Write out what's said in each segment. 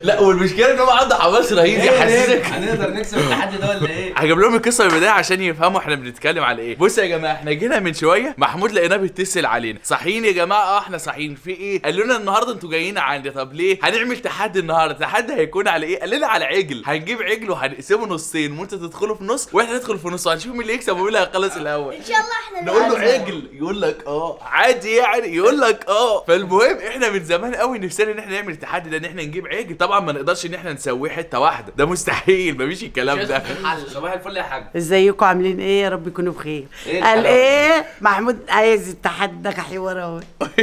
لا والمشكله ان هو عنده حماس رهيب يحسسك هنقدر نكسب التحدي ده ولا ايه؟ هجيب لهم القصه من البدايه عشان يفهموا احنا بنتكلم على ايه بصوا يا جماعه احنا جينا من شويه محمود لقيناه بيتصل علينا صاحيين يا جماعه اه احنا صاحيين في ايه قال لنا النهارده انتوا جايين عندي طب ليه هنعمل تحدي النهارده التحدي هيكون على ايه قال لنا على عجل هنجيب عجل وهنقسمه نصين وانتوا تدخلوا في نص واحنا ندخل في نص وهنشوف مين اللي يكسب ومين اللي هيخلص الاول ان شاء الله احنا نقول له نلعب. عجل يقول لك اه عادي يعني يقول لك اه فالمهم احنا من زمان قوي نفسنا ان احنا نعمل التحدي ده ان احنا نجيب عجل طبعا ما نقدرش ان احنا نسويه حته واحده ده مستحيل مفيش الكلام ده صباح الفل يا حاج ازيكم عاملين ايه يا رب يكونوا بخير إيه قال الحلاوة؟ ايه محمود عايز التحدي ده حوار اهو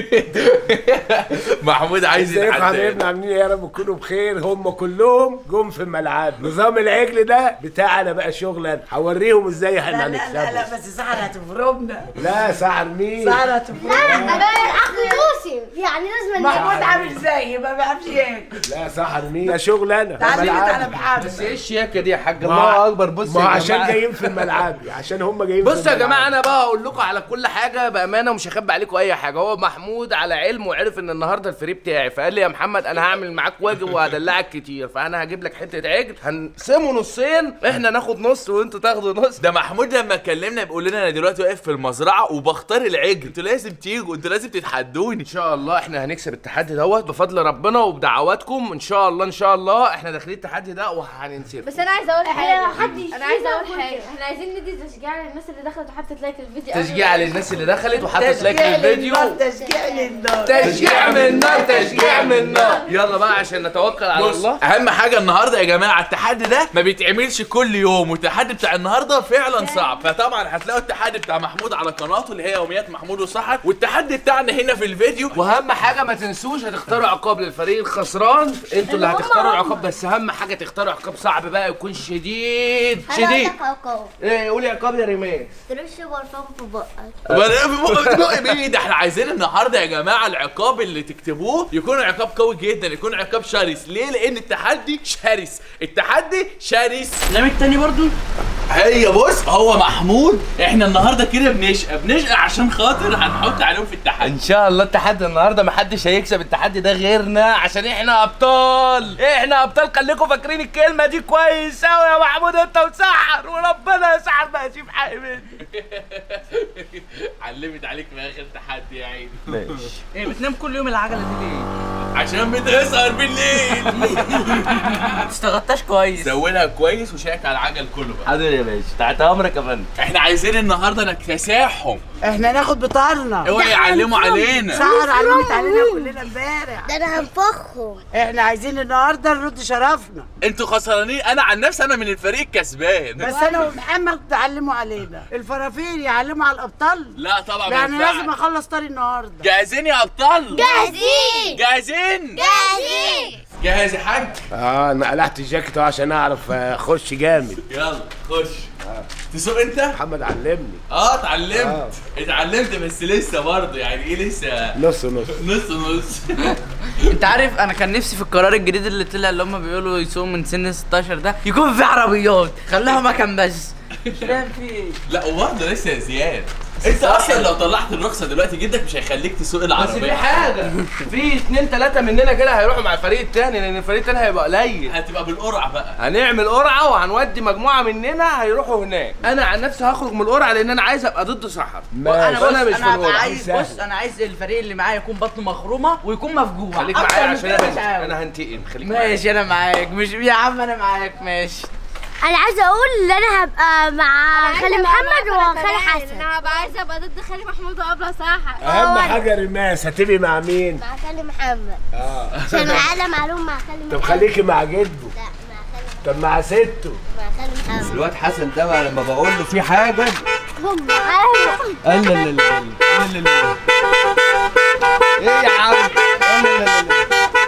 محمود عايز ازيكم يتحدى حبايبنا عاملين ايه يا رب تكونوا بخير هم كلهم جم في الملعب نظام العجل ده بتاعنا بقى شغل انا هوريهم ازاي احنا لا لا لا, لا هنكسبه بس سحر هتفرمنا لا سحر مين سحر هتفرمنا اخ موسم يعني لازم محمود عامل زيي ما بيعرفش ياكل لا سحر مين ده شغل انا ده تعلمت على ملعبي. محمد بس ايه الشياكه دي يا حاج ما- الله اكبر بص ما هو يا عشان جماعة. جايين في الملعب عشان هم جايين في بصوا يا جماعه الملعب. انا بقى هقول لكم على كل حاجه بامانه ومش هخبي عليكم اي حاجه هو محمود على علم وعرف ان النهارده الفري بتاعي فقال لي يا محمد انا هعمل معاك واجب وهدلعك كتير فانا هجيب لك حته عجل هنقسمه نصين احنا ناخد نص وانتوا تاخدوا نص ده محمود لما كلمنا بيقول لنا انا دلوقتي واقف في المزرعه وبختار العجل انتوا لازم تيجوا انتوا لازم تتحدوني ان شاء الله احنا هنكسب التحدي دوت بفضل ربنا وبدعواتكم ان شاء الله ان شاء الله احنا داخلين التحدي ده وهننسفه بس انا عايزه اقول حاجه محدش انا عايزه فينا اقول يقول حاجه كده. احنا عايزين ندي تشجيع للناس اللي دخلت وحطت لايك للفيديو قبل تشجيع ما- للناس اللي دخلت وحطت لايك تشجيع للفيديو للنار، تشجيع للنار تشجيع من النار تشجيع من النار يلا بقى عشان نتوكل على بص الله اهم حاجه النهارده يا جماعه التحدي ده ما بيتعملش كل يوم والتحدي بتاع النهارده فعلا صعب فطبعا هتلاقوا التحدي بتاع محمود على قناته اللي هي يوميات محمود وسحر والتحدي بتاعنا هنا في الفيديو واهم حاجه ما تنسوش هتختاروا عقاب للفريق الخسران انتوا اللي هم هتختاروا هم. العقاب بس اهم حاجه تختاروا عقاب صعب بقى يكون شديد انا شديد أقول لك عقاب. ايه قولي عقاب يا ريمان ترش برفان في بقك ولا في بق- بق مين ده احنا عايزين النهارده يا جماعه العقاب اللي تكتبوه يكون عقاب قوي جدا يكون عقاب شرس ليه لان التحدي شرس التحدي شرس نعمل تاني برضو هي بص هو محمود احنا النهارده كده بنشقى بنشقى عشان خاطر هنحط عليهم في التحدي ان شاء الله التحدي النهارده محدش هيكسب التحدي ده غيرنا عشان احنا ابطال احنا ابطال خليكم فاكرين الكلمه دي كويس قوي يا محمود انت وسحر وربنا يسحر بقى يشوف حق مني علمت عليك في اخر تحدي يا عيني ايه بتنام كل يوم العجله دي ليه؟ عشان بتسهر بالليل ما تشتغلتش كويس زودها كويس وشيك على العجل كله بقى حاضر يا باشا تحت امرك يا فندم احنا عايزين النهارده نكتساحهم احنا ناخد بطارنا اوعى يعلموا علينا سحر علمت علينا كلنا امبارح ده انا هنفخهم احنا عايزين النهارده نرد شرفنا انتوا خسرانين انا عن نفسي انا من الفريق كسبان بس انا ومحمد تعلموا علينا الفرافير يعلموا على الابطال لا طبعا ما يعني ينفعش. لازم اخلص طري النهارده جاهزين يا ابطال جاهزين جاهزين جاهزين جاهز يا حاج اه انا قلعت الجاكيت أهو عشان اعرف آه، اخش جامد يلا خش تسوق انت محمد علمني اه اتعلمت آه. اتعلمت بس لسه برضه يعني ايه لسه نص نص نص نص انت عارف انا كان نفسي في القرار الجديد اللي طلع اللي هم بيقولوا يسوقوا من سن 16 ده يكون في عربيات خليها مكان بس مش فاهم في ايه لا وبرضه لسه يا زياد انت اصلا لو طلعت الرخصه دلوقتي جدك مش هيخليك تسوق بس في العربيه حاجه في اتنين تلاته مننا كده هيروحوا مع الفريق التاني لان الفريق التاني هيبقى قليل هتبقى بالقرعه بقى هنعمل قرعه وهنودي مجموعه مننا هيروحوا هناك انا عن نفسي هخرج من القرعه لان انا عايز ابقى ضد سحر انا بص انا مش في انا هبقى القرعه عايز سهل. بص انا عايز الفريق اللي معايا يكون بطنه مخرومه ويكون مفجوع خليك أكتر معايا من عشان كده انا مش عاوز. انا هنتقم خليك معايا ماشي انا معاك مش يا عم انا معاك ماشي انا عايزه اقول ان انا هبقى مع خالي محمد وخالي حسن انا هبقى عايزه ابقى ضد خالي محمود وابله ساحر اهم حاجه رماس هتبقي مع مين مع خالي محمد اه عشان معانا معلوم مع خالي محمد طب خليكي مع جده لا مع خالي طب مع سته مع خالي محمد الواد حسن ده بقى لما بقول له في حاجه هم معانا قال لا لا لا لا لا لا ايه يا عم قال لا لا لا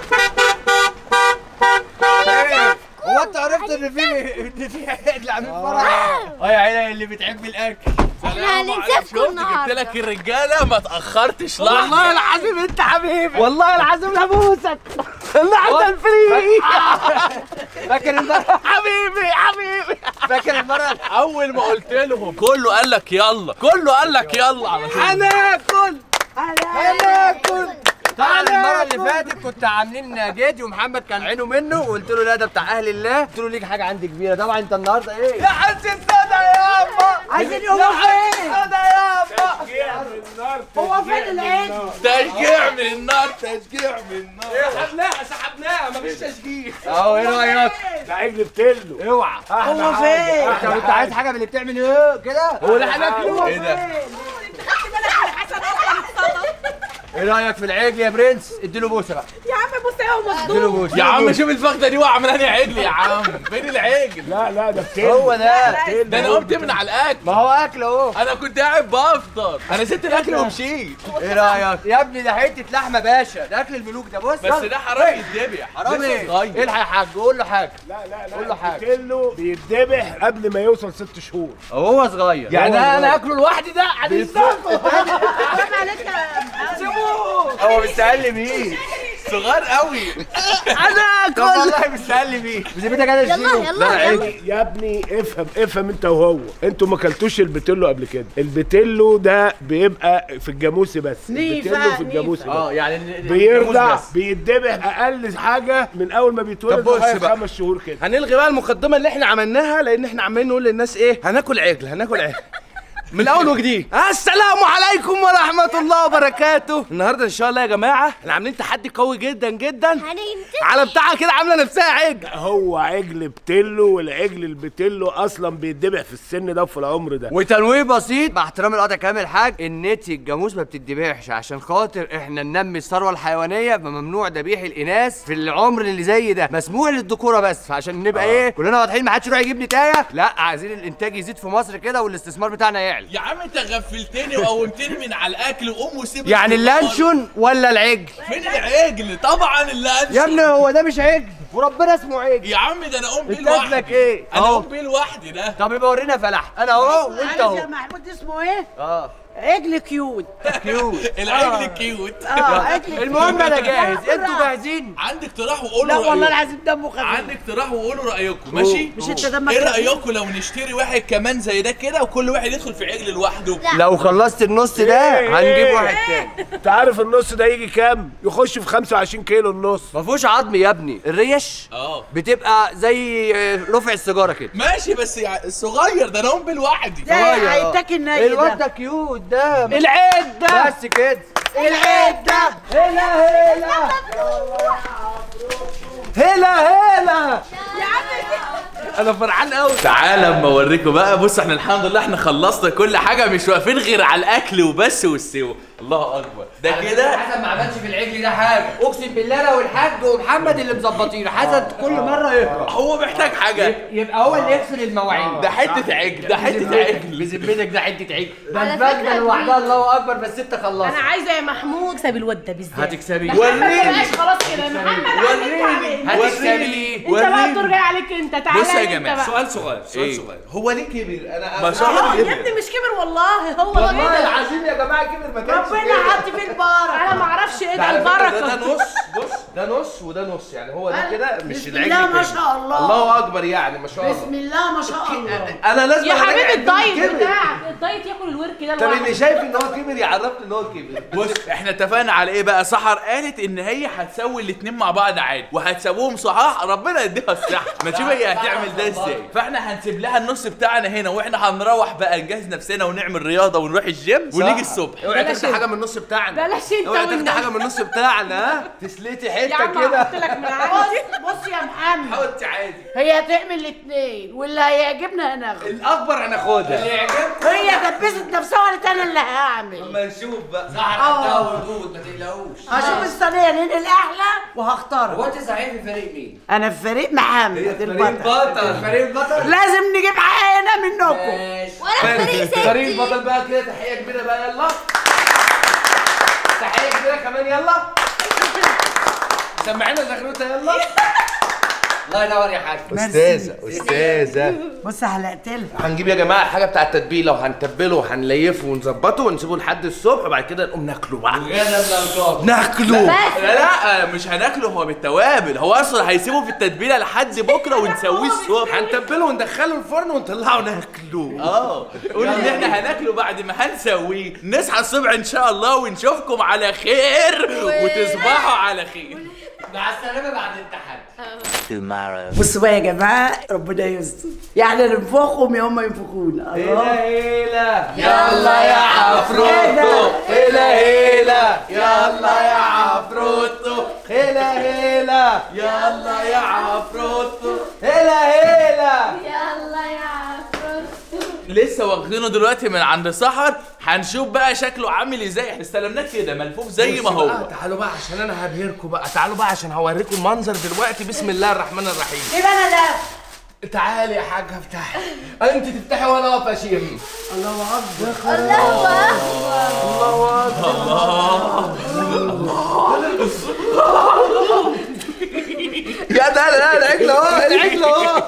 ايه هو انت عرفت ان في ان في عيد عامل فرح اه يا عيني اللي بتحب الاكل احنا هننسفكم شفت جبت النهارده لك الرجاله ما تاخرتش لحظه والله العظيم انت حبيبي والله العظيم لابوسك اللحظه الفري فاكر المره حبيبي حبيبي فاكر المره اول ما قلت لهم كله قال لك يلا كله قال لك يلا على طول هناكل هناكل طبعا المره اللي فاتت كنت عاملين جدي ومحمد كان عينه منه وقلت له لا ده بتاع اهل الله قلت له ليك حاجه عندي كبيره طبعا انت النهارده ايه يا حسن صدى يا اما عايزين يقولوا فين صدى يا اما هو فين العيد تشجيع من النار تشجيع من النار سحبناها سحبناها مفيش تشجيع اهو ايه رايك ده عجل بتلو اوعى هو فين انت انت عايز حاجه من اللي بتعمل ايه كده هو ده هناكله ايه ده ايه رايك في العجل يا برنس اديله بوسه بقى يا عم بص اهو اديله بوسه يا عم شوف الفخده دي واقعه من انهي عجل يا عم فين العجل لا لا ده بتلو هو ده ده انا قمت من على الاكل ما هو اكل اهو انا كنت قاعد بفطر انا سبت الاكل ومشيت ايه رايك يا ابني ده حته لحمه باشا ده اكل الملوك ده بص بس ده حرام يتذبح حرام لسه ايه صغير الحق يا حاج قول له حاجه لا لا لا قول له حاجة. بتلو بيتذبح قبل ما يوصل ست شهور هو صغير يعني هو انا صغير. اكله لوحدي ده هو مستقل بيه صغير قوي انا طب والله مستقل بيه بذمتك انا يلا اشيله يلا يلا يا ابني افهم افهم انت وهو انتوا ما اكلتوش البتلو قبل كده البتلو ده بيبقى في الجاموسي بس نيفة، البتلو في نيفة. الجاموسي اه بس يعني ال- ال- بيرضع بس. بيتذبح اقل حاجه من اول ما بيتولد طب بص لغايه بقى. خمس شهور كده هنلغي بقى المقدمه اللي احنا عملناها لان احنا عمالين نقول للناس ايه هناكل عجل هناكل عجل من الاول وجديد السلام عليكم ورحمه الله وبركاته النهارده ان شاء الله يا جماعه احنا عاملين تحدي قوي جدا جدا هننتهي على بتاعه كده عامله نفسها عجل هو عجل بتلو والعجل البتلو اصلا بيتذبح في السن ده وفي العمر ده وتنويه بسيط مع احترام القطع كامل حاج النتي الجاموس ما بتدبحش عشان خاطر احنا ننمي الثروه الحيوانيه فممنوع ذبيح الاناث في العمر اللي زي ده مسموح للذكوره بس فعشان نبقى ايه كلنا واضحين ما حدش يروح يجيب نتايه لا عايزين الانتاج يزيد في مصر كده والاستثمار بتاعنا يعلى يا عم انت غفلتني وقومتني من على الاكل وقوم وسيب يعني الفطار. اللانشون ولا العجل فين العجل طبعا اللانشون يا ابني هو ده مش عجل وربنا اسمه عجل يا عم ده انا اقوم بيه انت اسمك لوحدي ايه انا اهو اقوم بيه لوحدي ده طب يبقى ورينا فلاح انا اهو وانت عارف يا اهو محمود اسمه ايه؟ اه عجل كيوت كيوت العجل كيوت اه عجل المهم انا جاهز لا، انتوا لا. جاهزين عندي اقتراح وقولوا لا والله رأيكم. العظيم دمه خفيف عندي اقتراح وقولوا رايكم ماشي مش انت دمك ايه خفيف؟ رايكم لو نشتري واحد كمان زي ده كده وكل واحد يدخل في عجل لوحده لو خلصت النص ده إيه، هنجيب إيه. واحد تاني انت عارف النص ده يجي كام يخش في 25 كيلو النص ما فيهوش عظم يا ابني الريش اه بتبقى زي آه، رفع السيجاره كده ماشي بس يع- الصغير ده انا اقوم بيه لوحدي ده هيتاكل ني الواد ده ده كيوت ده العيد ده بس كده العيد ده هلا هلا هلا هلا انا فرحان قوي تعالى اما اوريكم بقى بص احنا الحمد لله احنا خلصنا كل حاجه مش واقفين غير على الاكل وبس والسوا الله اكبر ده كده حسن ما عملش في العجل ده حاجه اقسم بالله لو الحاج ومحمد اللي مظبطينه حسن كل مره يقرا هو محتاج حاجه يبقى هو اللي يغسل المواعين ده حته عجل ده حته عجل بذمتك ده حته عجل ده على الفجر فكرة لوحدها الله اكبر بس انت خلصت انا عايزه يا محمود اكسب الواد ده بالذات هتكسبي وريني خلاص كده يا محمد وريني هتكسبي انت بقى الدور جاي عليك انت تعالى بص يا انت جماعة، بقى. سؤال صغير سؤال إيه؟ صغير هو ليه كبر انا ما شاء الله يا كبر. ابني مش كبر والله هو والله كده العظيم يا جماعه كبر ما كانش ربنا حط فيه البركه انا ما اعرفش ايه ده ده على فكرة ده, ده البركه نص بص ده نص وده نص يعني هو ده كده مش بسم العجل الله ما كده. شاء الله. الله اكبر يعني ما شاء الله بسم الله ما شاء الله انا لازم يا أراجع حبيبي عندي الدايت كبر. بتاعك الدايت ياكل الورك ده طب اللي لوحده شايف ان هو كبر يعرفني ان هو كبر بص احنا اتفقنا على ايه بقى سحر قالت ان هي هتسوي الاتنين مع بعض عادي وهتسويهم صحاح ربنا يديها الصحه ما تشوف هي هتعمل ده ازاي فاحنا هنسيب لها النص بتاعنا هنا واحنا هنروح بقى نجهز نفسنا ونعمل رياضه ونروح الجيم ونيجي الصبح اوعي بلاش تاخد حاجه من النص بتاعنا بلاش انت اوعي تاخد والنبي. حاجه من النص بتاعنا ها تسليتي يا حته عم كده هحط لك من عندي بص بص يا محمد حط عادي هي هتعمل الاثنين واللي هيعجبنا هناخده الاكبر هناخدها اللي يعجبك هي دبست نفسها ولا انا اللي هعمل اما نشوف بقى اه وردود ما تقلقوش هشوف الصينيه مين الاحلى وهختارها هو انت صحيح في فريق مين؟ انا في فريق محمد البطل بطل فريق البطل؟ لازم نجيب حقنا منكم ماشي وانا في فريق فريق ستي البطل بقى كده تحيه كبيره بقى يلا تحيه كبيره كمان يلا سمعنا زغروته يلا الله ينور يا حاج استاذه استاذه بص هلقتلها هنجيب يا جماعه الحاجه بتاع التتبيله وهنتبله وهنليفه ونظبطه ونسيبه لحد الصبح وبعد كده نقوم ناكله بقى ناكله لا لا مش هناكله هو بالتوابل هو اصلا هيسيبه في التتبيله لحد بكره ونسويه الصبح هنتبله وندخله الفرن ونطلعه ناكله اه قول ان احنا هناكله بعد ما هنسويه نصحى الصبح ان شاء الله ونشوفكم على خير وتصبحوا على خير مع السلامه بعد التحدي بصوا بقى يا جماعه ربنا يستر يعني ننفخهم يا هم ينفخونا الله هيلا يلا يا عفروتو. هلا هلا يلا يا عفروتو هيلا هيلا يلا يا عفروتو هيلا هيلا يلا يا عفروت لسه واخدينه دلوقتي من عند سحر هنشوف بقى شكله عامل ازاي احنا استلمناه كده ملفوف زي ما بقى، هو تعالوا بقى عشان انا هبهركم بقى تعالوا بقى عشان هوريكم المنظر دلوقتي بسم الله الرحمن الرحيم ايه انا لا تعالي يا حاج افتحي انت تفتحي وانا اقف اشم الله اكبر الله اكبر يا ده لا العجل اهو العجل اهو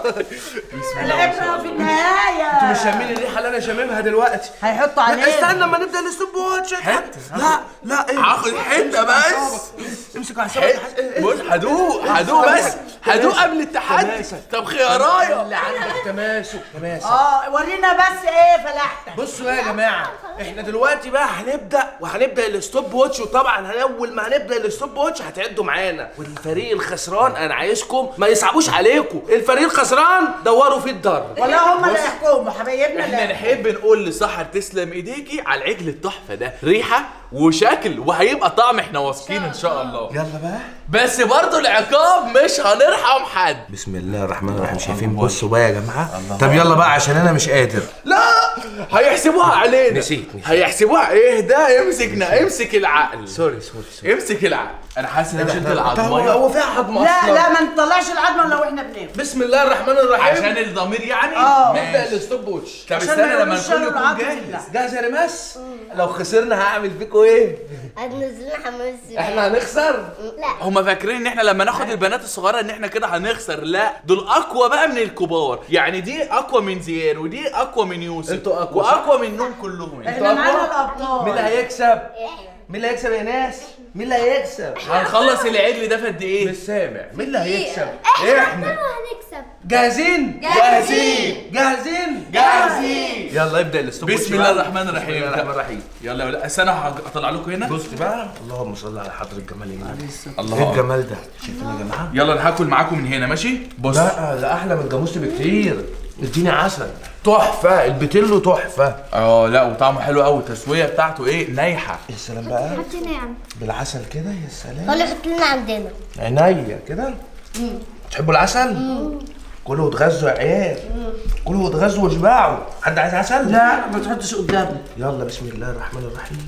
العبره في النهايه مش شامين الريحه اللي انا شاممها دلوقتي هيحطوا علينا استنى اما نبدا الستوب واتش لا لا ايه هاخد حته بس امسك على حسابك بص هدوق هدوق بس هدوق قبل التحدي طب خيارايا اللي عندك تماسك تماسك اه ورينا بس ايه فلاحتك بصوا يا جماعه احنا دلوقتي بقى هنبدا وهنبدا الستوب واتش وطبعا اول ما هنبدا الستوب واتش هتعدوا معانا والفريق الخسران انا عايزكم ما يصعبوش عليكم الفريق الخسران دوروا في الضرب ولا هم اللي يحكموا حبايبنا احنا لا نحب نقول لسحر تسلم ايديكي على العجل التحفه ده ريحه وشكل وهيبقى طعم احنا واثقين ان شاء الله يلا بقى بس برضو العقاب مش هنرحم حد بسم الله الرحمن الرحيم شايفين بصوا بقى يا جماعه طب يلا بقى عشان انا مش قادر لا هيحسبوها علينا نسيت، نسيت. هيحسبوها ايه ده امسكنا امسك العقل سوري سوري سوري امسك العقل انا حاسس ان انا شلت هو العضميه هو في عظمه لا اصلا لا ما نطلعش العظمه لو احنا بناكل بسم الله الرحمن الرحيم عشان الضمير يعني اه. نبدا الستوب واتش طب عشان استنى ما لما يقولوش الكل شالوا يكون العظم جاهز بالله. جاهز يا ريماس لو خسرنا هعمل فيكم ايه هتنزلنا حمام السباحة احنا هنخسر لا هما فاكرين ان احنا لما ناخد البنات الصغيره ان احنا كده هنخسر لا دول اقوى بقى من الكبار يعني دي اقوى من زيان ودي اقوى من يوسف انتوا أقوى، صح؟ واقوى منهم كلهم يعني. احنا معانا مين اللي الابطال هيكسب مين اللي هيكسب يا ناس مين اللي هيكسب هنخلص العجل ده في قد ايه مش سامع مين اللي هيكسب احنا احنا هنكسب جاهزين جاهزين. جاهزين جاهزين يلا ابدا الاستوب بسم الله الرحمن الرحيم. بسم الله الرحمن الرحيم يلا يا ولاد استنى هطلع لكم هنا بص بقى اللهم صل على حضره الجمال النبي الله ايه أكبر. الجمال ده شايفين يا جماعه يلا انا هاكل معاكم من هنا ماشي بص لا ده احلى من الجاموس بكتير اديني عسل تحفه البتلو تحفه اه لا وطعمه حلو قوي التسويه بتاعته ايه نايحه يا سلام بقى حط نعم بالعسل كده يا سلام ولا حط لنا عندنا عينيا كده تحبوا العسل كلوا وتغذوا يا عيال كلوا وتغذوا واشبعوا حد عايز عسل لا ما تحطش قدامنا يلا بسم الله الرحمن الرحيم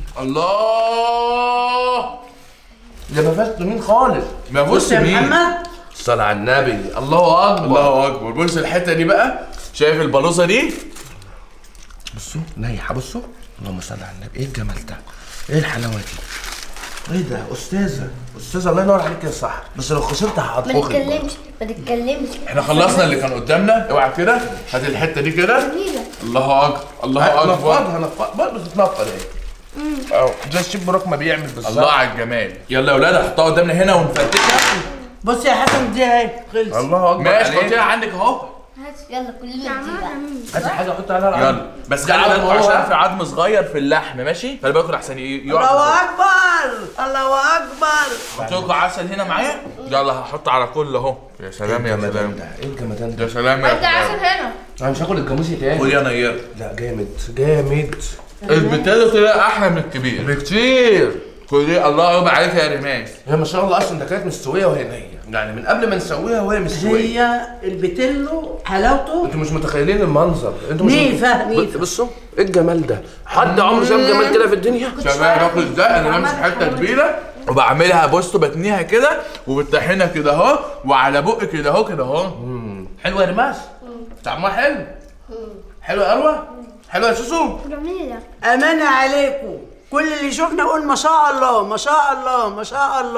الله ده ما فيهاش مين خالص ما بص بص يا مين محمد الصلاة على النبي الله اكبر الله اكبر بص الحته دي بقى شايف البلوزه دي بصوا نايحه بصوا اللهم صل على النبي ايه الجمال ده ايه الحلاوه دي ايه ده استاذه استاذه الله ينور عليك يا صح بس لو خسرت ما هطبخك نتكلمش ما نتكلمش احنا خلصنا اللي كان قدامنا اوعى كده هات الحته دي كده جميلة الله اكبر الله اكبر نفضها نفضها برضه تتنفض اهي اه زي الشيف بروك ما بيعمل بالظبط الله على الجمال يلا يا ولاد هحطها قدامنا هنا ونفتشها بص يا حسن دي اهي خلص الله اكبر ماشي عليك. حطيها عندك اهو يلا كلنا دي بقى هات حاجه حط عليها العظم. يلا بس ده خلي عظم بالكم هو. عشان في عظم صغير في اللحم ماشي خلي بالكم احسن ي- الله يقع اكبر الله اكبر حط لكم عسل هنا معايا يلا هحط على كل اهو يا سلام يا الجمدان سلام ده ايه الجمدان ده يا سلام يا سلام هنا انا مش هاكل الجاموسي تاني خد يا نير لا جامد جامد البتالو طلع احلى من الكبير بكتير كل دي الله يبارك عليك يا ريماس هي ما شاء الله اصلا ده كانت مستويه وهي نيه يعني من قبل ما نسويها وهي مستويه هي البتلو حلاوته انتوا مش متخيلين المنظر انتوا مش نيفة، مت- نيفة. بصوا ايه الجمال ده حد عمره شاف جمال كده في الدنيا شباب باكل ازاي انا بمسك حته كبيره وبعملها بصوا بتنيها كده وبالطحينه كده اهو وعلى بقي كده اهو كده اهو حلوه يا رماس طعمها حلو حلو يا اروى حلو يا سوسو جميلة امانه عليكم كل اللي شفنا يقول ما شاء الله ما شاء الله ما شاء الله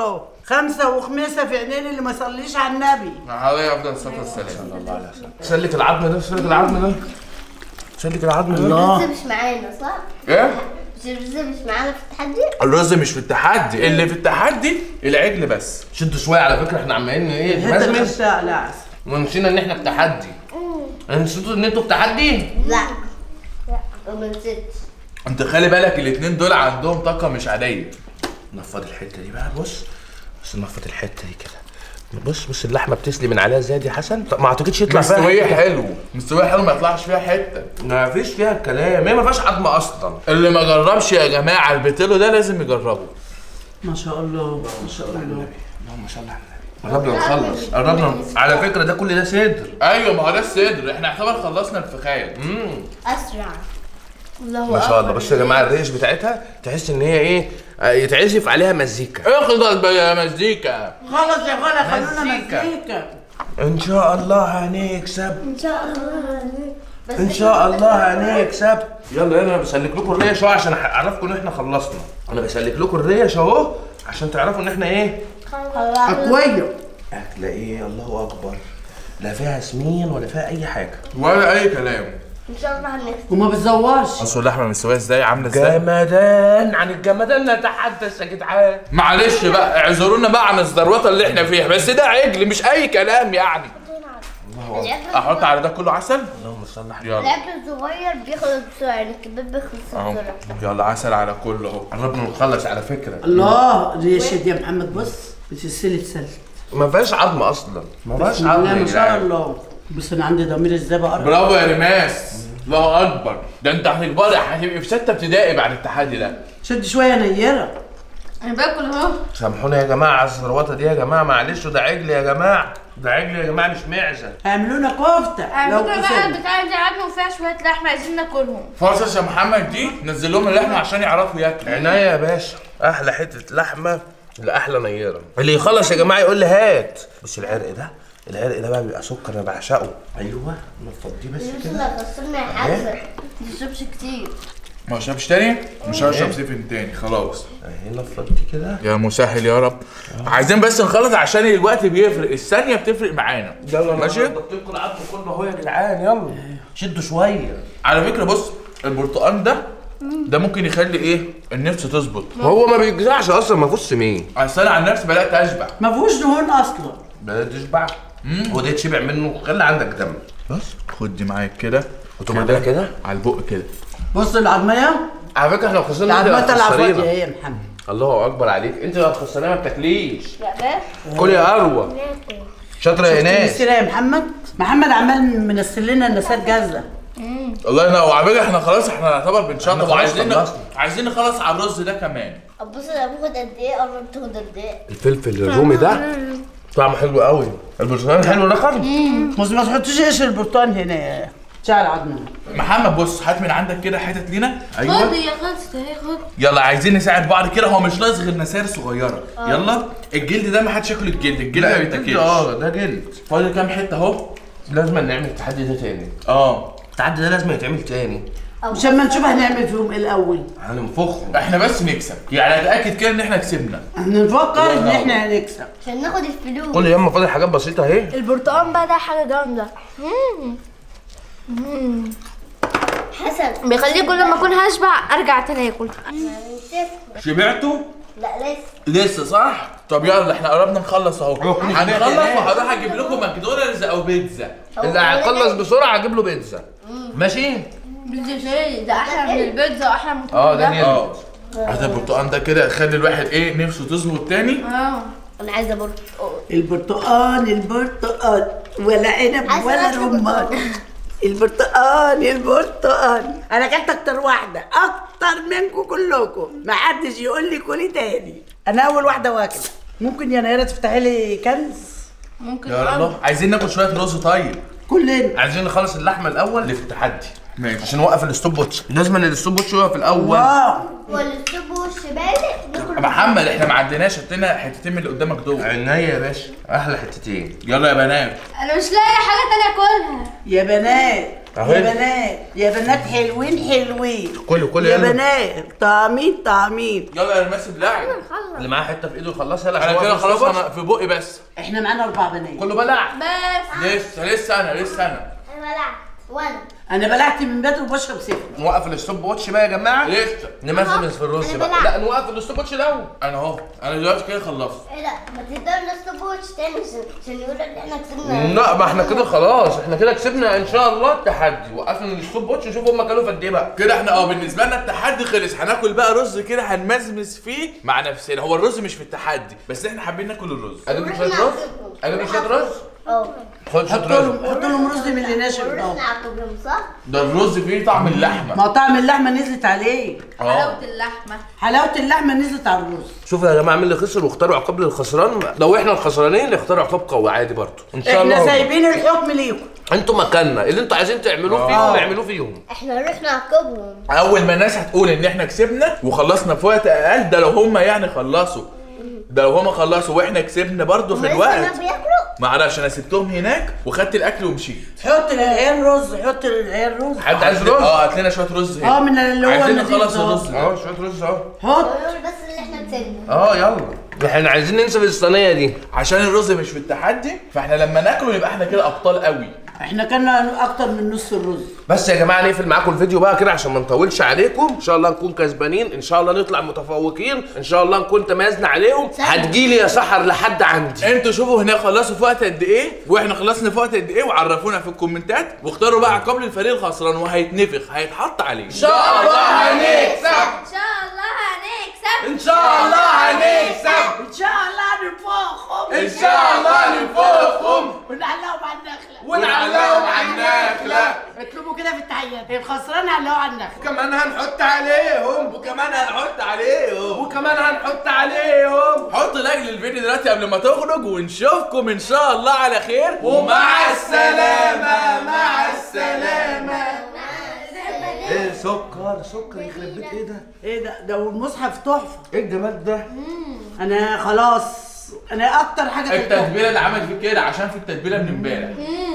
خمسة وخميسة في عينين اللي ما يصليش على النبي عليه افضل الصلاه والسلام سلك العظم ده سلك العظم ده سلك العظم ده الله مش معانا صح؟ ايه مش الرز مش معانا في التحدي؟ الرز مش في التحدي اللي في التحدي العجل بس شدوا شويه على فكره احنا عمالين ايه هات نمزمز الغشاء لا عسل ونسينا ان احنا في تحدي نسيتوا ان انتوا في تحدي لا لا ما نسيتش انت خلي بالك الاتنين دول عندهم طاقه مش عاديه نفض الحته دي بقى بص بص نفض الحته دي كده بص بص اللحمه بتسلي من عليها ازاي دي يا حسن طب ما اعتقدش يطلع فيها مستويه حتة. حلو مستويه حلو ما يطلعش فيها حته ما فيش فيها الكلام هي ما فيهاش عظم اصلا اللي ما جربش يا جماعه البتلو ده لازم يجربه ما شاء الله ما شاء الله اللهم صل على النبي قربنا نخلص قربنا على فكره ده كل ده صدر ايوه ما هو ده الصدر احنا يعتبر خلصنا الفخايه امم اسرع الله ما شاء الله بص يا جماعه الريش بتاعتها تحس ان هي ايه آه، يتعزف عليها مزيكا اخلص يا مزيكا خلص يا غلا خلونا مزيكا. مزيكا ان شاء الله هنكسب ان شاء الله بس ان شاء الله هنكسب يلا يلا انا بسلك لكم الريش اهو عشان اعرفكم ان احنا خلصنا انا بسلك لكم الريش اهو عشان تعرفوا ان احنا ايه أقوية اكله ايه الله اكبر لا فيها سمين ولا فيها اي حاجه ولا اي كلام ان شاء الله هنكسب وما بتزورش اصل اللحمه مستويه ازاي عامله ازاي جمدان عن الجمدان نتحدث يا جدعان معلش بقى اعذرونا بقى عن الزروطه اللي احنا فيها بس ده عجل مش اي كلام يعني العجل احط على ده كله عسل اللهم صل على يلا العجل الصغير بيخلص بسرعة يعني الكباب بيخلص اهو بسرعة يلا عسل على كله اهو قربنا نخلص على فكره الله ريشة دي يا محمد بص بتسلي تسلي ما فيهاش عظم اصلا ما فيهاش بسم عظم الله يا ما شاء جدعان الله بس انا عندي ضمير ازاي بقرب برافو يا ريماس الله اكبر ده انت هتكبري هتبقي في سته ابتدائي بعد التحدي ده شد شوية نيرة انا باكل اهو سامحونا يا جماعه على الثروته دي يا جماعه معلش ده عجل يا جماعه ده عجل يا جماعه مش معزه هيعملوا لنا كفتة على لو فكره بقى كسبنا البتاعه دي عظم وفيها شويه لحمه عايزين ناكلهم فرصه يا محمد دي نزل لهم اللحمه عشان يعرفوا ياكلوا عناية يا باشا احلى حته لحمه لاحلى نيره اللي يخلص يا جماعه يقول لي هات بص العرق ده العرق ده بقى بيبقى سكر انا بعشقه ايوه نفضيه بس مش كده اللي خسرنا يا حسن ما تشربش كتير ما شربش تاني مش هشرب سيفن تاني خلاص اهي نفضيه كده يا مسهل يا رب عايزين بس نخلص عشان الوقت بيفرق الثانيه بتفرق معانا يلا ماشي ماشي لكم العظم كله اهو يا جدعان يلا شدوا شويه على فكره بص البرتقال ده ده ممكن يخلي ايه النفس تظبط هو ما بيجزعش اصلا ما فيهوش سمين اصل انا عن نفسي بدات اشبع ما فيهوش دهون اصلا بدات تشبع هو ده يتشبع منه خلي عندك دم بس خد دي معاك كده وتقوم عاملها كده على البق كده بص العظمية على فكره احنا لو خسرنا دي العظمية طلع فاضية هتخسرينا ايه يا محمد الله اكبر عليك انت لو هتخسرينا ما بتاكليش يا باشا كل يا اروى شاطره يا ناس تمثيلها يا محمد محمد عمال منسل لنا النسات جاهزة الله ينور وعلى فكره احنا خلاص احنا نعتبر احنا بنشطب خلاص وعايزين خلصنا. عايزين نخلص على الرز ده كمان بص انا باخد قد ايه قربت تاخد قد ايه الفلفل الرومي ده طعمه حلو قوي البرتقال حلو ده خالص بس ما تحطش قشر البرتقال هنا شعر العظمة محمد بص هات من عندك كده حتت لينا خد يا خلصت اهي خد يلا عايزين نساعد بعض كده هو مش ناقص غير نساير صغيره يلا الجلد ده ما حدش ياكل الجلد الجلد ما بيتاكلش اه ده جلد فاضل كام حته اهو لازم نعمل التحدي ده تاني اه التحدي ده لازم يتعمل تاني مش اما نشوف هنعمل فيهم ايه الاول هننفخهم احنا بس نكسب يعني اتاكد كده ان احنا كسبنا احنا نفكر ان احنا هنكسب عشان ناخد الفلوس كل يوم فاضل حاجات بسيطه اهي البرتقال بقى ده حاجه جامده حسن بيخليني كل ما اكون هشبع ارجع تاني اكل نسيت شبعتوا لا لسه لسه صح طب يلا احنا قربنا نخلص اهو هنخلص وهروح اجيب لكم ماكدونالدز او بيتزا اللي هيخلص بسرعه هجيب له بيتزا ماشي بيتزا شيء ده احلى من البيتزا واحلى من كل اه ده ده جلد اه هذا البرتقال ده كده يخلي الواحد ايه نفسه تظبط تاني اه انا عايزه برضه البرتقال البرتقال ولا عنب عايزة ولا أكل رمان البرتقال البرتقال انا اكلت اكتر واحده اكتر منكم كلكم ما حدش يقول لي كلي تاني انا اول واحده واكله ممكن يا نيره تفتحي لي كنز ممكن يا الله عايزين ناكل شويه رز طيب كلنا عايزين نخلص اللحمه الاول اللي في التحدي ماشي عشان نوقف الستوب واتش لازم ان الستوب واتش يقف الاول واو والسب والشبالة ناكل محمد احنا ما عندناش هاتلنا حتتين من اللي قدامك دول عينيا يا باشا احلى حتتين يلا يا بنات انا مش لاقي حاجه تانية اكلها يا بنات يا بنات يا بنات حلوين حلوين كله كله يا يلا. بنات طعمين طعمين يلا يا ماسك بلعب اللي معاه حته في ايده يخلصها يلا انا عشان كده هو خلاص بيصطبح. انا في بقي بس احنا معانا اربع بنات كله بلع بس لسه لسه انا لسه انا انا بلعت وانا انا بلعت من بدري وبشرب سفن نوقف الستوب واتش بقى يا جماعه لسه نمزمز في الرز أنا بقى بلعب. لا نوقف الستوب واتش الاول انا اهو انا دلوقتي كده خلصت ايه ده ما تقدر نص بوتش تاني عشان عشان يقولوا ان احنا كسبنا لا ما احنا كده خلاص احنا كده كسبنا ان شاء الله التحدي وقفنا الستوب واتش نشوف هم كانوا في قد ايه بقى كده احنا اه بالنسبه لنا التحدي خلص هناكل بقى رز كده هنمزمز فيه مع نفسنا هو الرز مش في التحدي بس احنا حابين ناكل الرز اجيب لك شويه رز اجيب لك شويه رز اه خد شويه حط رز لهم حط لهم رز من اللي ناشف ده ورحنا عقبهم صح؟ ده الرز فيه طعم اللحمه ما طعم اللحمه نزلت عليه اه حلاوة اللحمة حلاوه اللحمه نزلت على الرز شوفوا يا جماعه مين اللي خسر واختاروا عقاب للخسران لو احنا الخسرانين نختار عقاب قوي عادي برضه ان شاء احنا الله سايبين الحكم ليكم انتوا مكاننا اللي انتوا عايزين تعملوه فيهم اعملوه فيهم احنا رحنا عقبهم اول ما الناس هتقول ان احنا كسبنا وخلصنا في وقت اقل ده لو هم يعني خلصوا ده لو هم خلصوا واحنا كسبنا برضه في لسه الوقت ما بياكلوا ما اعرفش انا سبتهم هناك وخدت الاكل ومشيت حط العيال رز حط العيال رز حد عايز رز؟ اه هات لنا شويه رز هنا اه من اللي هو عايزين النضيف نخلص ده. الرز ده اه شويه رز اهو حط قولوا بس ان احنا كسبنا اه يلا احنا عايزين ننسى الصينيه دي عشان الرز مش في التحدي فاحنا لما ناكله يبقى احنا كده ابطال قوي احنا كنا اكتر من نص الرز بس يا جماعه نقفل معاكم الفيديو بقى كده عشان ما نطولش عليكم ان شاء الله نكون كسبانين ان شاء الله نطلع متفوقين ان شاء الله نكون تميزنا عليهم هتجيلي يا سحر لحد عندي انتوا شوفوا هنا خلصوا في وقت قد ايه واحنا خلصنا في وقت قد ايه وعرفونا في الكومنتات واختاروا بقى عقاب للفريق الخسران وهيتنفخ هيتحط عليه ان شاء الله هنكسب ان شاء الله هنكسب ان شاء الله هنكسب ان شاء الله نفوقهم ان شاء الله نفوقهم ونعلقهم على النخله ونعلقهم على النخله اطلبوا كده في التحيات الخسران علقوا على النخله كمان هنحط عليهم وكمان هنحط عليهم وكمان هنحط عليهم حط لايك للفيديو دلوقتي قبل ما تخرج ونشوفكم ان شاء الله على خير ومع السلامه مع السلامه ايه سكر سكر يخرب بيت ايه ده ايه ده ده والمصحف تحفه ايه الجمال ده انا خلاص انا اكتر حاجه كلتها. التتبيله اللي عملت فيك كده عشان في التتبيله من امبارح